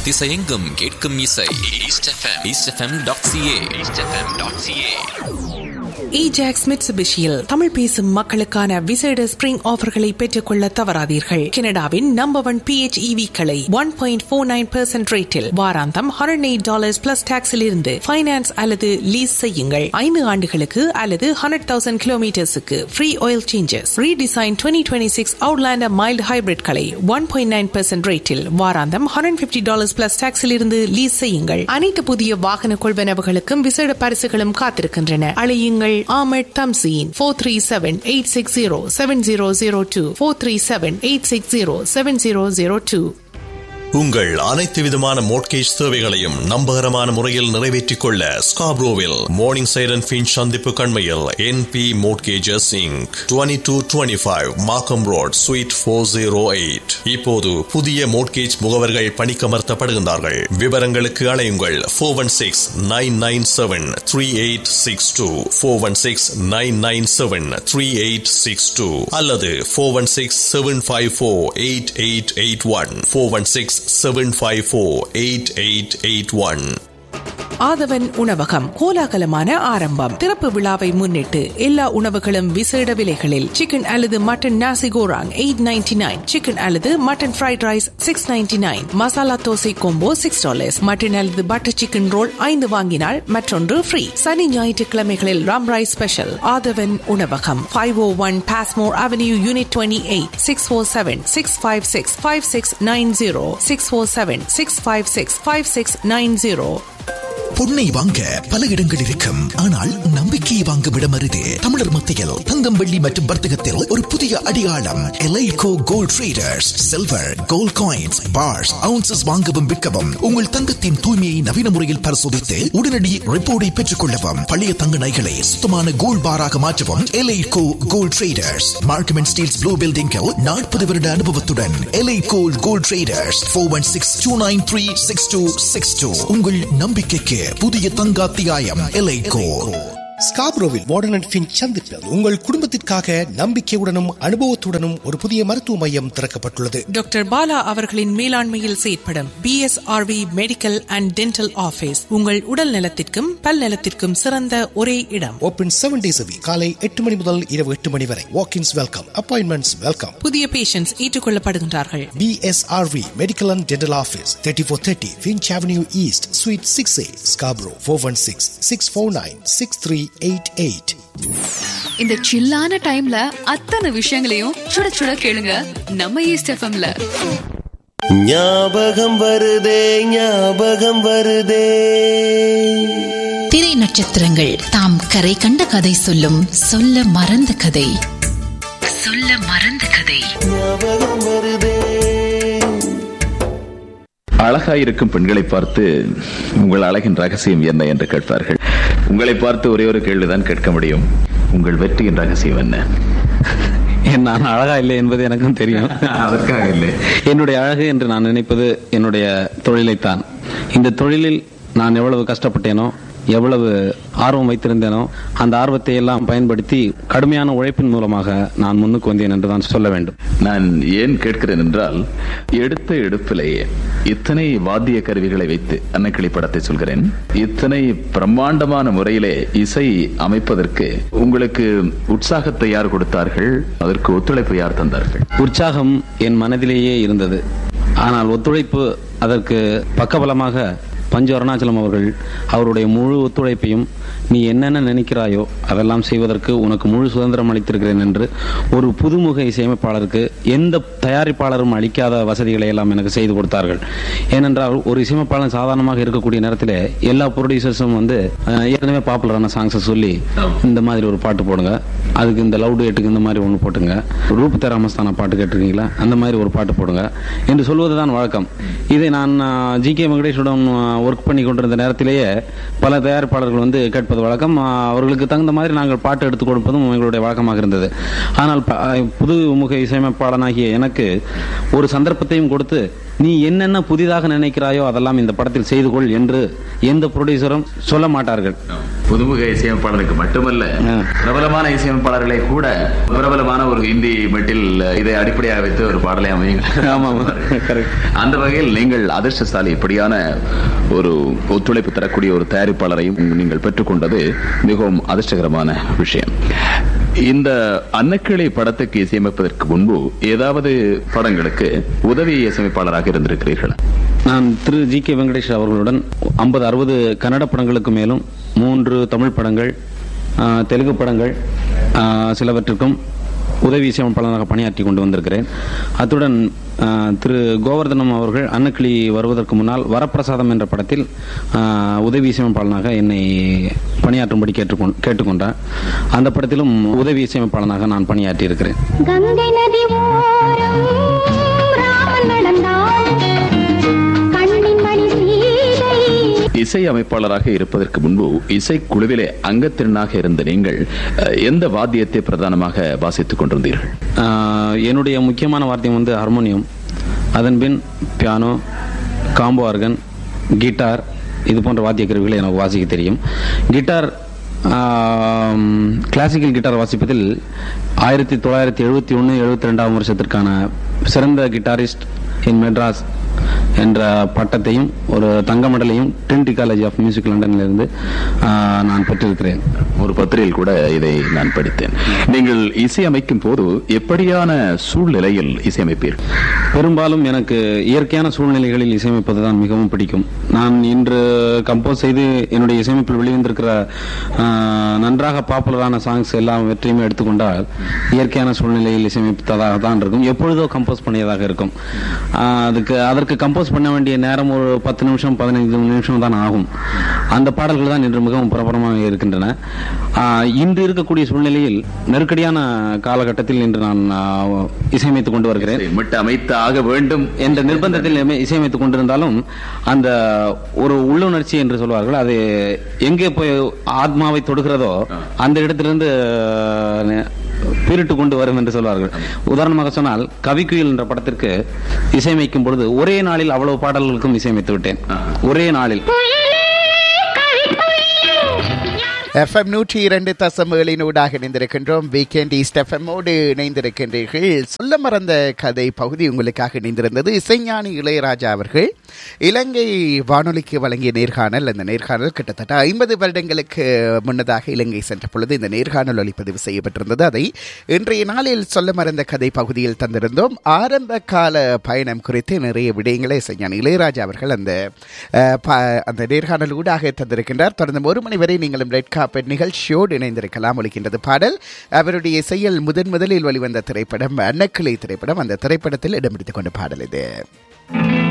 திசையெங்கும் கேட்கும் இசை East FM East FM dot C A East FM dot C A Ajax மிட்சுபிஷியில் தமிழ் பேசும் மக்களுக்கான விசேட ஸ்பிரிங் ஆஃபர்களை பெற்றுக்கொள்ள தவறாதீர்கள் கனடாவின் நம்பர் ஒன் பிஹெச் களை one point four nine percent ரேட்டில் வாராந்தம் ஹண்ட்ரட் எயிட் டாலர்ஸ் பிளஸ் டாக்ஸில் இருந்து ஃபைனான்ஸ் அல்லது லீஸ் செய்யுங்கள் ஐந்து ஆண்டுகளுக்கு அல்லது ஹண்ட்ரட் தௌசண்ட் கிலோமீட்டர்ஸுக்கு free oil changes redesign twenty twenty six Outlander mild ஹைபிரிட்களை ஒன் பாயிண்ட் நைன் பெர்சென்ட் ரேட்டில் வாராந்தம் ஹண்ட்ரட் பிப்டி டாலர்ஸ் பிளஸ் டாக்ஸில் இருந்து லீஸ் செய்யுங்கள் அனைத்து புதிய வாகன கொள்வனவுகளுக்கும் விசேட பரிசுகளும் காத்திருக்கின்றன அழையுங்கள் Ahmed Tamzeen 437-860-7002 437-860-7002 உங்கள் அனைத்து விதமான மோட்கேஜ் தேவைகளையும் நம்பகரமான முறையில் நிறைவேற்றிக் கொள்ள ஸ்காப்ரோவில் மார்னிங் சைரன் பின் சந்திப்பு கண்மையில் N P mortgages inc twenty two twenty five Markham road suite four zero eight இப்போது புதிய மோட்கேஜ் முகவர்கள் பணிக்கமர்த்தப்படுகின்றார்கள் விவரங்களுக்கு அழையுங்கள் four one six nine nine seven three eight six two four one six nine nine seven three eight six two அல்லது four one six seven five four eight eight eight one four one six seven five four eight eight eight one Aadhavan உணவகம் கோலாகலமான ஆரம்பம் திறப்பு விழாவை முன்னிட்டு எல்லா உணவுகளும் விசேட விலைகளில் சிக்கன் அல்லது mutton nasi goreng eight ninety nine chicken அல்லது mutton fried rice six ninety nine masala dosa combo six dollars mutton அல்லது பட்டர் சிக்கன் ரோல் ஐந்து வாங்கினால் மற்றொன்று ஃப்ரீ சனி ஞாயிற்றுக்கிழமைகளில் ராம் ரைஸ் ஸ்பெஷல் ஆதவன் உணவகம் five O one Passmore avenue unit twenty eight six four seven six five six five six nine zero six four seven six five six five six nine zero பொன்னை வாங்க பல இடங்கள் இருக்கும் ஆனால் நம்பிக்கையை வாங்கும் இடம் அரிது தமிழர் மத்தியில் தங்கம் வெள்ளி மற்றும் வர்த்தகத்தில் ஒரு புதிய அடையாளம் Elaico gold traders silver gold coins bars ounces வாங்கவும் விற்கவும் உங்கள் தங்கத்தின் தூய்மையை நவீன முறையில் பரிசோதித்து உடனடி ரிப்போர்ட்டை பெற்றுக் கொள்ளவும் பழைய தங்க நகைகளை சுத்தமான கோல்ட் பாராக மாற்றவும் Elaico gold traders Markham and Steeles blue பில்டிங்கில் நாற்பது வருட அனுபவத்துடன் Elaico gold traders four one six two nine three six two six two உங்கள் நம்பிக்கைக்கு புதிய தங்காத்தியாயம் எலைகோ ஸ்காப்ரோவில் வார்டன் அண்ட் ஃபின் சந்திப்பில் உங்கள் குடும்பத்திற்காக நம்பிக்கையுடனும் அனுபவத்துடனும் ஒரு புதிய மருத்துவ மையம் திறக்கப்பட்டுள்ளது டாக்டர் பாலா அவர்களின் மேலாண்மையில் செயற்படும் B S R V medical and dental office உங்கள் உடல் நலத்திற்கும் பல் நலத்திற்கும் சிறந்த ஒரே இடம் ஓபன் செவன் டேஸ் காலை எட்டு மணி முதல் இரவு எட்டு மணி வரை வாக்கின்ஸ் வெல்கம் அப்பாயின்மெண்ட்ஸ் வெல்கம் புதிய பேஷண்ட்ஸ் ஏற்றுக்கொள்ளப்படுகின்றார்கள் B S R V medical and dental office thirty four thirty Finch avenue east suite six A Scarborough four one six six four nine six three eight eight இந்த சில்லான டைம்ல அத்தனை விஷயங்களையும் சுட சுட கேளுங்க நம்ம ஈஸ்ட் எஃப்எம்ல ஞாபகம் வருதே ஞாபகம் வருதே திரை நட்சத்திரங்கள் தாம் கரை கண்ட கதை சொல்லும் சொல்ல மறந்த கதை சொல்ல மறந்த கதை ஞாபகம் வருதே அழகாயிருக்கும் பெண்களை பார்த்து உங்கள் அழகின் ரகசியம் என்ன என்று கேட்பார்கள் உங்களை பார்த்து ஒரே ஒரு கேள்விதான் கேட்க முடியும் உங்கள் வெற்றியின் ரகசியம் என்ன நான் அழகா இல்லை என்பது எனக்கும் தெரியும் அதற்காக இல்லை என்னுடைய அழகு என்று நான் நினைப்பது என்னுடைய தொழிலைத்தான் இந்த தொழிலில் நான் எவ்வளவு கஷ்டப்பட்டேனோ எவ்வளவு ஆர்வம் வைத்திருந்தேனோ அந்த ஆர்வத்தை எல்லாம் பயன்படுத்தி கடுமையான உழைப்பின் மூலமாக நான் முன்னுக்கு வந்தேன் என்று தான் சொல்ல வேண்டும் நான் ஏன் கேட்கிறேன் என்றால் எடுத்த எடுப்பிலேயே இத்தனை வாத்திய கருவிகளை வைத்து அன்னைக்கிளி படத்தை சொல்கிறேன் இத்தனை பிரம்மாண்டமான முறையிலே இசை அமைப்பதற்கு உங்களுக்கு உற்சாகத்தை யார் கொடுத்தார்கள் அதற்கு ஒத்துழைப்பு யார் தந்தார்கள் உற்சாகம் என் மனதிலேயே இருந்தது ஆனால் ஒத்துழைப்பு அதற்கு பக்கபலமாக பஞ்சு அருணாச்சலம் அவர்கள் அவருடைய முழு ஒத்துழைப்பையும் நீ என்னென்ன நினைக்கிறாயோ அதெல்லாம் செய்வதற்கு உனக்கு முழு சுதந்திரம் அளித்திருக்கிறேன் என்று ஒரு புதுமுக இசையமைப்பாளருக்கு எந்த தயாரிப்பாளரும் அளிக்காத வசதிகளை எல்லாம் எனக்கு செய்து கொடுத்தார்கள் ஏனென்றால் ஒரு இசையமைப்பாளன் சாதாரணமாக இருக்கக்கூடிய நேரத்தில் எல்லா ப்ரொடியூசர்ஸும் வந்து அஹ், ஏற்கனவே பாப்புலரான சாங்ஸை சொல்லி இந்த மாதிரி ஒரு பாட்டு போடுங்க அதுக்கு இந்த லவ் டேட்டுக்கு இந்த மாதிரி ஒன்று போட்டுங்க ரூப் தேராமஸ்தான பாட்டு கேட்டிருக்கீங்களா அந்த மாதிரி ஒரு பாட்டு போடுங்க என்று சொல்வதுதான் வழக்கம் இதை நான் ஜி கே வெங்கடேஷுடன் ஒர்க் பண்ணி கொண்டிருந்த நேரத்திலேயே பல தயாரிப்பாளர்கள் வந்து கேட்பது வழக்கம் ஆ, அவர்களுக்கு தகுந்த மாதிரி நாங்கள் பாட்டு எடுத்துக் கொடுப்பதும் எங்களுடைய வழக்கமாக இருந்தது ஆனால் ப- புது முக இசையமைப்பாளனாகிய எனக்கு ஒரு சந்தர்ப்பத்தையும் கொடுத்து நீ என்னென்ன புதிதாக நினைக்கிறாயோ அதெல்லாம் இந்த படத்தில் செய்து கொள் என்று எந்த ப்ரொடியூசரும் சொல்ல மாட்டார்கள் புதுமுக இசையமைப்பாளருக்கு மட்டுமல்ல பிரபலமான இசையமைப்பாளர்களை கூட பிரபலமான ஒரு ஹிந்தி மெட்டில் இதை அடிப்படையாக வைத்து ஒரு பாடலை அமையும் அந்த வகையில் நீங்கள் அதிர்ஷ்டசாலி இப்படியான ஒரு ஒத்துழைப்பு தரக்கூடிய ஒரு தயாரிப்பாளரையும் நீங்கள் பெற்றுக்கொண்டது மிகவும் அதிர்ஷ்டகரமான விஷயம் இந்த அன்னக்கிளை படத்துக்கு இசையமைப்பதற்கு முன்பு ஏதாவது படங்களுக்கு உதவி இசையமைப்பாளராக இருந்திருக்கிறீர்கள் நான் திரு ஜி கே வெங்கடேஷ் அவர்களுடன் ஐம்பது அறுபது கன்னட படங்களுக்கு மேலும் மூன்று தமிழ் படங்கள் ஆ, தெலுங்கு படங்கள் ஆ, சிலவற்றிற்கும் உதவி இசையமைப்பாளராக பணியாற்றி கொண்டு வந்திருக்கிறேன் அத்துடன் ஆ, திரு கோவர்தனம் அவர்கள் அன்னக்கிளி வருவதற்கு முன்னால் வரப்பிரசாதம் என்ற படத்தில் ஆ, உதவி இசையமைப்பாளனாக என்னை பணியாற்றும்படி கேட்டுக்கொண் கேட்டுக்கொண்டார் அந்த படத்திலும் உதவி இசையமைப்பாளனாக நான் பணியாற்றி இருக்கிறேன் கங்கை நதி ஓரம் ராமன் நடந்தான் கண்ணின் மணி சீதை இசை அமைப்பாளராக இருப்பதற்கு முன்பு இசைக்குழுவிலே அங்கத்திறனாக இருந்த நீங்கள் அஹ், எந்த வாத்தியத்தை பிரதானமாக வாசித்துக் கொண்டிருந்தீர்கள் ஆஹ் என்னுடைய முக்கியமான வார்த்தையம் வந்து ஹார்மோனியம் அதன் பின் பியானோ காம்போ ஆர்கன் கிட்டார் இது போன்ற வாத்திய கருவிகளை எனக்கு வாசிக்க தெரியும் கிட்டார் கிளாசிக்கல் கிட்டார் வாசிப்பதில் ஆயிரத்தி தொள்ளாயிரத்தி எழுபத்தி ஒன்று எழுபத்தி ரெண்டாம் வருஷத்திற்கான சிறந்த கிட்டாரிஸ்ட் இன் மெட்ராஸ் என்ற பட்டத்தையும் ஒரு தங்க மெடலையும் ட்ரினிட்டி காலேஜ் ஆஃப் மியூசிக் லண்டனிலிருந்து ஆஹ், நான் பெற்றிருக்கிறேன் ஒரு பத்திரிகையில் கூட இதை நான் படித்தேன் நீங்கள் இசையமைக்கும் போது எப்படியான சூழ்நிலையில் இசையமைப்பீர்கள் பெரும்பாலும் எனக்கு இயற்கையான சூழ்நிலைகளில் இசையமைப்பது தான் மிகவும் பிடிக்கும் நான் இன்று கம்போஸ் செய்து என்னுடைய இசையமைப்பில் வெளிவந்திருக்கிற ஆஹ், நன்றாக பாப்புலரான சாங்ஸ் எல்லாம் வெற்றியுமே எடுத்துக்கொண்டால் இயற்கையான சூழ்நிலையில் இசையமைப்பதாக தான் இருக்கும் எப்பொழுதோ கம்போஸ் பண்ணியதாக இருக்கும் ஆஹ், அதுக்கு அதற்கு கம்போஸ் பண்ண வேண்டிய நேரம் ஒரு பத்து நிமிஷம் பதினைந்து நிமிஷம் தான் ஆகும் அந்த பாடல்கள் தான் இன்று மிகவும் பிரபலமாக இருக்கின்றன ஆஹ், இன்று இருக்கக்கூடிய சூழ்நிலையில் நெருக்கடியான காலகட்டத்தில் இன்று நான் ஆஹ், இசையமைத்துக் கொண்டு வருகிறேன் மிட்டு அமைத்து ஆக வேண்டும் என்ற நிர்பந்தத்தில் இமை- இசையமைத்துக் கொண்டிருந்தாலும் அந்த ஒரு உள்ளுணர்ச்சி என்று சொல்வார்கள் அது எங்கே போய் ஆத்மாவை தொடுகிறதோ அந்த இடத்திலிருந்து அஹ், பீரிட்டு கொண்டு வரும் என்று சொல்வார்கள் உதாரணமாக சொன்னால் கவிக்குயில் என்ற படத்திற்கு இசையமைக்கும் பொழுது ஒரே நாளில் அவ்வளவு பாடல்களுக்கும் இசையமைத்து விட்டேன் ஒரே நாளில் எஃப்எம் நூற்றி இரண்டு தசம் ஏழினூடாக இணைந்திருக்கின்றோம் வீக்கெண்ட் ஈஸ்ட் எஃப்எம்மோடு இணைந்திருக்கின்றீர்கள் சொல்ல மறந்த கதை பகுதி உங்களுக்காக இணைந்திருந்தது இசைஞானி இளையராஜா அவர்கள் இலங்கை வானொலிக்கு வழங்கிய நேர்காணல் அந்த நேர்காணல் கிட்டத்தட்ட ஐம்பது வருடங்களுக்கு முன்னதாக இலங்கை சென்ற பொழுது இந்த நேர்காணல் ஒளிப்பதிவு செய்யப்பட்டிருந்தது அதை இன்றைய நாளில் சொல்ல மறந்த கதை பகுதியில் தந்திருந்தோம் ஆரம்ப கால பயணம் குறித்து நிறைய விடயங்களை இசைஞானி இளையராஜா அவர்கள் அந்த அஹ், ப- அந்த நேர்காணல் ஊடாக தந்திருக்கின்றார் தொடர்ந்து ஒரு மணி வரை நீங்களும் ரெட் கார்பெட் நிகழ்ச்சியோடு இணைந்திருக்கலாம் ஒலிக்கின்றது பாடல் அவருடைய செயல் முதன் முதலில் வெளிவந்த திரைப்படம் அன்னக்கிளை திரைப்படம் அந்த திரைப்படத்தில் இடம் பிடித்துக் கொண்ட பாடல் இது